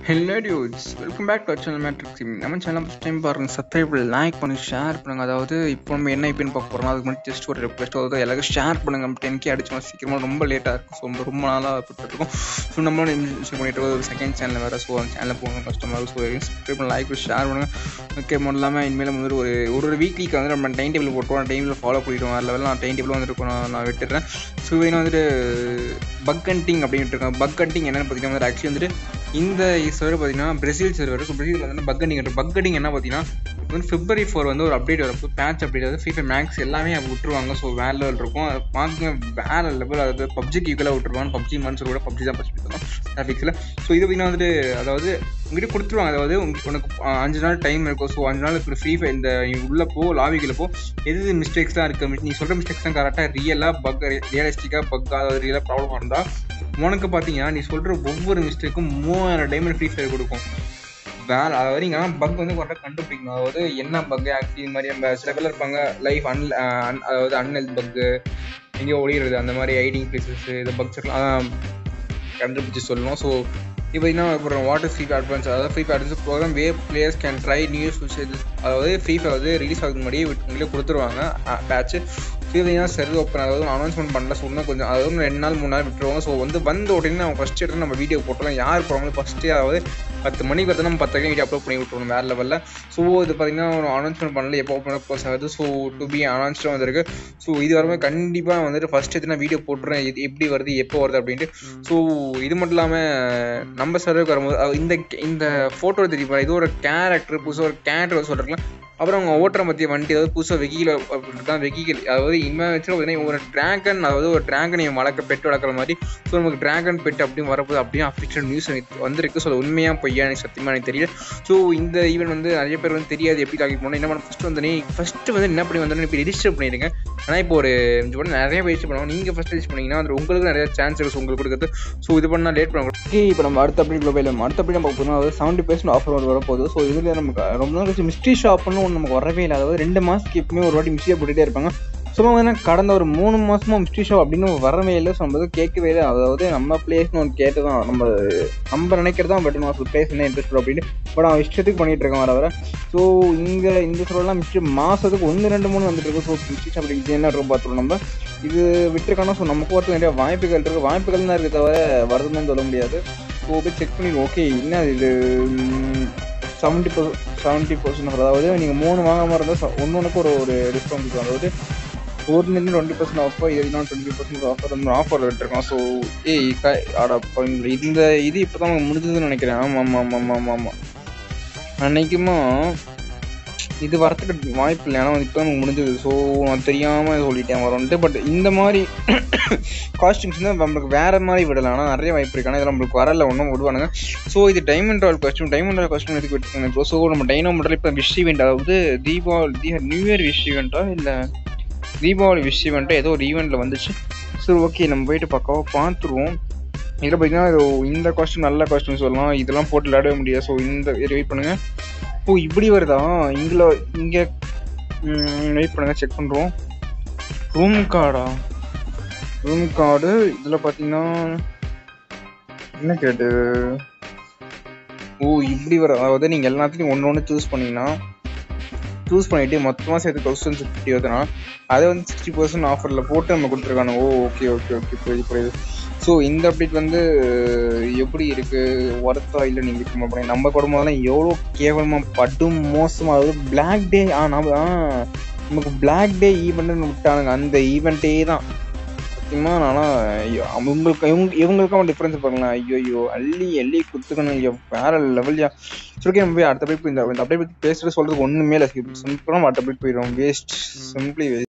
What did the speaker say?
hello dudes welcome back to channel Matrix நம்ம channel first time பாருங்க subscribe like பண்ணி share பண்ணுங்க அதாவது இப்போ நம்ம என்ன ஐபின்னு பார்க்க போகிறோம் அதுக்கு முன்னாடி ஜஸ்ட் ஒரு ரெக்வஸ்ட் அதாவது எல்லாரும் ஷேர் பண்ணுங்க நம்ம டென் கே அடிச்சோம் சீக்கிரமாக ரொம்ப லேட்டாக இருக்கும் ஸோ ரொம்ப ரொம்ப நாளாக போட்டுருக்கோம் ஸோ நம்மளோட இன்ஸ்டால் பண்ணிட்டு ஒரு செகண்ட் சேனல் வேறு ஸோ அந்த சேனலில் போகணும் கஷ்டமாக ஸோ சப்ஸ்கிரைப் பண்ணி லைக் ஷேர் பண்ணுங்க ஓகே மட்டும் இல்லாமல் இனிமேல் வந்து ஒரு ஒரு ஒரு வீக்லிக்கு வந்து நம்ம டைம் டேபிள் போட்டுருவோம் டைமில் ஃபாலோ பண்ணிவிடுவோம் வேறு லெவலில் நான் டைம் டேபிள் வந்துட்டு நான் நான் விட்டுறேன் ஸோ இது வந்துட்டு பக் ஹண்டிங் அப்படின்ட்டு இருக்கேன் பக் ஹண்டிங் என்னென்னு பார்த்தீங்கன்னா வந்து ஆக்சுவலி வந்துட்டு இந்த சர்வர் பார்த்தீங்கன்னா பிரேசில் சர்வர் ஸோ பிரேசில் வந்து பக் ஹண்டிங் பக் ஹண்டிங் என்ன பார்த்தீங்கன்னா இப்போ வந்து பிப்ரவரி ஃபோர் வந்து ஒரு அப்டேட் வரப்போ பேட்ச் அப்டேட் வந்து ஃப்ரீ ஃபயர் மேக்ஸ் எல்லாமே அப்போ விட்டுருவாங்க ஸோ வேற லெவல் இருக்கும் அது பார்க்க வேற லெவல் அதாவது பப்ஜிக்கு ஈக்குவலாக விட்டுருவாங்க பப்ஜி மன்ஸ் கூட பப்ஜி தான் ஃபஸ்ட் பண்ணோம் கிராஃபிக்ஸில் ஸோ இது பார்த்தீங்கன்னா வந்துட்டு அதாவது உங்ககிட்ட கொடுத்துருவாங்க அதாவது உங்க- உனக்கு அஹ், அஞ்சு நாள் டைம் இருக்கும் ஸோ அஞ்சு நாள் இப்போ ஃப்ரீ ஃபயர் இந்த நீ உள்ள போ லாபிக்குள்ள போ எது மிஸ்டேக்ஸ் தான் இருக்குது நீ சொல்கிற மிஸ்டேக்ஸ் தான் கரெக்டாக ரியலாக பக் ரியலிஸ்டிக்காக பக் அதாவது ரியலாக ப்ராப்ளம் இருந்தால் உனக்கு பார்த்தீங்கன்னா நீ சொல்கிற ஒவ்வொரு மிஸ்டேக்கும் மூவாயிரம் டைமண்ட் ஃப்ரீ ஃபயர் கொடுக்கும் வேற அதாவது நீங்கள் பக் வந்து கரெக்டாக கண்டுபிடிக்கணும் அதாவது என்ன பக் ஆக்சுவலி இது மாதிரி நம்ம சில பேர் இருப்பாங்க லைஃப் அன் அதாவது அன்ஹெல்த் பக்கு எங்கேயோ ஒளியிறது அந்த மாதிரி ஐடிங் பிளேசஸ் இந்த பக்ஸ் எல்லாம் கண்டுபிடிச்சு சொல்லணும் ஸோ இப்போ என்ன அப்புறம் வாட்டர் ஃப்ரீ ஃபயர் அட்வான்ஸ் அதாவது Free Fire advance program way players can try new features அதாவது ஃப்ரீ ஃபயர் வந்து ரிலீஸ் ஆகுது முன்னாடியே உங்களே கொடுத்துருவாங்க பேட்ச் ஃபீலிங்காக சர்வ் ஓப்பன் அதாவது அனௌன்ஸ்மெண்ட் பண்ணல ஸோ இன்னும் கொஞ்சம் அதாவது இன்னும் ரெண்டு நாள் மூணு நாள் விட்டுருவாங்க ஸோ வந்து வந்த உடனே நம்ம ஃபஸ்ட் எடுத்து நம்ம வீடியோ போட்டோம் யார் போகிறாங்களோ ஃபஸ்ட்டே அதாவது பத்து மணிக்கு பார்த்து நம்ம பத்து வீடியோ அப்லோட் பண்ணி விட்டுருவோம் வேறு லெவலில் ஸோ இது பார்த்தீங்கன்னா ஒரு அனௌன்ஸ்மெண்ட் பண்ணல எப்போ ஓப்பன் க்ளோஸ் ஆகுது ஸோ டு பி அனௌன்ஸ்டும் வந்திருக்கு ஸோ இது வரமே கண்டிப்பாக வந்துட்டு ஃபஸ்ட் எடுத்து நான் வீடியோ போட்டுறேன் இது எப்படி வருது எப்போ வருது அப்படின்ட்டு ஸோ இது மட்டும் இல்லாமல் நம்ம சர்வேக்கு வரும்போது அஹ் இந்த இந்த ஃபோட்டோ தெரியும் இது ஒரு கேரக்டர் புதுசாக ஒரு கேரக்டர் சொல்கிறக்கலாம் அப்புறம் அவங்க ஓட்டுற மத்திய வண்டி அதாவது புதுசாக வெஹிக்கிள் தான் வெஹிக்கிள் அதாவது இனிமேல் வச்சு பார்த்தீங்கன்னா ஒரு டிராகன் அதாவது ஒரு டிராகன் வளர்க்க பெட் வளர்க்குற மாதிரி ஸோ நமக்கு டிராகன் பெட் அப்படின்னு வரப்போது அப்படியே அஃபிஷியல் நியூஸ் வந்திருக்கு ஸோ அது உண்மையாக பொய்யா எனக்கு சத்தியமாக எனக்கு தெரியல ஸோ இந்த ஈவெண்ட் வந்து நிறைய பேர் வந்து தெரியாது எப்படி லாகி போனோம் என்ன பண்ண ஃபஸ்ட்டு வந்து நீ ஃபஸ்ட்டு வந்து என்ன பண்ணி வந்தோன்னு இப்போ ரெஜிஸ்டர் பண்ணிடுங்க ஆனால் இப்போ ஒரு இது கூட நிறைய ரெஜிஸ்டர் பண்ணுவோம் நீங்கள் ஃபஸ்ட் ரெஜிஸ்டர் பண்ணீங்கன்னா அது உங்களுக்கு நிறைய சான்ஸ் இருக்குது உங்களுக்கு கொடுக்குறது ஸோ இது பண்ணால் லேட் பண்ண ஓகே இப்போ நம்ம அடுத்த அப்டேட் குளோபல் அடுத்த அப்டேட் நம்ம போகிறோம் அதாவது செவன்ட்டி பர்சன்ட் ஆஃபர் வரப்போகுது ஸோ இதில் நமக்கு ரொம்ப நாள் கழிச்சு மிஸ்ட்ரி ஷாப்னு ஒன்று நமக்கு வரவே இல்லை அதாவது ரெண்டு மாதத்துக்கு எப்பவுமே ஒரு வாட்டி மிஸ்ட்ரியாக போட்டுகிட்டே இருப்பாங்க சும்மா வந்து கடந்த ஒரு மூணு மாசமா மிஸ்ட்ரி ஷோ அப்படின்னு வரவே இல்லை ஸோ நம்ம எதுவும் கேட்கவே இல்லை அதாவது நம்ம பிளேஸ்னு ஒன்று கேட்டு தான் நம்ம நம்ம நினைக்கிறது தான் பட் நம்ம பிளேஸ் என்ன இன்ட்ரெஸ்ட் அப்படின்னு பட் அவன் இஷ்டத்துக்கு பண்ணிட்டு இருக்கான் வர வர ஸோ இங்கே இந்த சொல்லலாம் மிஸ்ட்ரி மாதத்துக்கு ஒன்று ரெண்டு மூணு வந்துட்டு இருக்கு ஸோ மிஸ்ட்ரி ஷாப் இது என்ன இருக்கும் பார்த்துருவோம் நம்ம இது விட்டுருக்கானா ஸோ நமக்கு வரது நிறைய வாய்ப்புகள் இருக்குது வாய்ப்புகள் தான் இருக்குது தவிர வருதுன்னு சொல்ல முடியாது ஸோ போய் செக் பண்ணி ஓகே என்ன இது செவன்ட்டி பர்சன்ட் செவன்ட்டி பர்சன்ட் அதாவது நீங்கள் மூணு வாங்காமல் இருந்தால் ஒன்று ஒன்றுக்கு ஒரு ஒரு டிஸ்கவுண்ட் இருக்கும் அதாவது ஒரு நின்று டுவெண்ட்டி பர்சன்ட் ஆஃபர் இது இன்னும் டுவெண்ட்டி பர்சன்ட் ஆஃபர் அந்த ஆஃபர் விட்டுருக்கோம் ஸோ ஏய் க ஆடா பாருங்க, இந்த இது இப்போ தான் முடிஞ்சதுன்னு நினைக்கிறேன் ஆமாம் ஆமாம் ஆமாம் ஆமாம் ஆமாம் ஆமாம் அன்னைக்குமா இது வரத்துக்கு வாய்ப்பு இல்லை ஏன்னா இப்போ நமக்கு முடிஞ்சது ஸோ நான் தெரியாமல் சொல்லிட்டேன் வரும்ன்ட்டு பட் இந்த மாதிரி காஸ்டியூம்ஸ் வந்து நம்மளுக்கு வேற மாதிரி விடலாம் ஆனால் நிறைய வாய்ப்பு இருக்கு ஆனால் இதில் நம்மளுக்கு வரல ஒன்றும் விடுவானுங்க ஸோ இது diamond royal costume diamond royal costume எதுக்கு விட்டுருக்காங்க ப்ரோ ஸோ நம்ம டைனோ மாடல் இப்போ விஷ் ஈவெண்ட் அதாவது தீபாவளி தீ நியூ இயர் விஷ் ஈவெண்ட்டா இல்லை தீபாவளி விஷ் ஈவெண்ட்டா ஏதோ ஒரு ஈவெண்ட்டில் வந்துச்சு சரி ஓகே நம்ம போயிட்டு பக்காவாக பார்த்துருவோம் இதில் பார்த்தீங்கன்னா இது இந்த காஸ்டியூம் நல்ல காஸ்டியூம் சொல்லலாம் இதெல்லாம் போட்டு விளையாடவே முடியாது ஸோ இந்த வெயிட் பண்ணுங்க ஓ இப்படி வருதா இங்கே இங்கே வெயிட் பண்ணுங்க செக் பண்ணுறோம் ரூம் கார்டா ரூம் கார்டு இதில் பார்த்தீங்கன்னா என்ன கேட்டு ஓ இப்படி வர அதாவது நீங்கள் எல்லாத்துலையும் ஒன்று ஒன்று சூஸ் பண்ணீங்கன்னா சூஸ் பண்ணிட்டு மொத்தமாக சேர்த்து தௌசண்ட் ஃபிஃப்டி வருதுன்னா அதை வந்து சிக்ஸ்டி பர்சன்ட் ஆஃபரில் போட்டு நம்ம கொடுத்துருக்காங்க ஓ ஓகே ஓகே ஓகே புரியுது புரியுது ஸோ இந்த அப்டேட் வந்து எப்படி இருக்கு ஒர்த்தா இல்லை நீங்கள் சும்மா பண்ணி நம்ம குடும்பம்லாம் எவ்வளோ கேவலமாக படும் மோசமாக அதாவது பிளாக் டே ஆ நம்ம ஆ நமக்கு பிளாக் டே ஈவெண்ட்னு விட்டானுங்க அந்த ஈவெண்ட்டே தான் சத்தியமாக நானும் அவங்களுக்கு இவங்க இவங்களுக்கும் டிஃப்ரென்ஸ் பாருங்களேன் ஐயோ ஐயோ அள்ளி அள்ளி குத்துக்கணும் ஐயோ வேற லெவல்யா சரி நம்ம போய் அடுத்த அப்டேட் இந்த அப்டேட் பற்றி பேசுறது சொல்றதுக்கு ஒன்றுமே இல்லை சிம்பிளாக அடுத்த அப்டேட் போயிடும் வேஸ்ட் சிம்பிளி வேஸ்ட்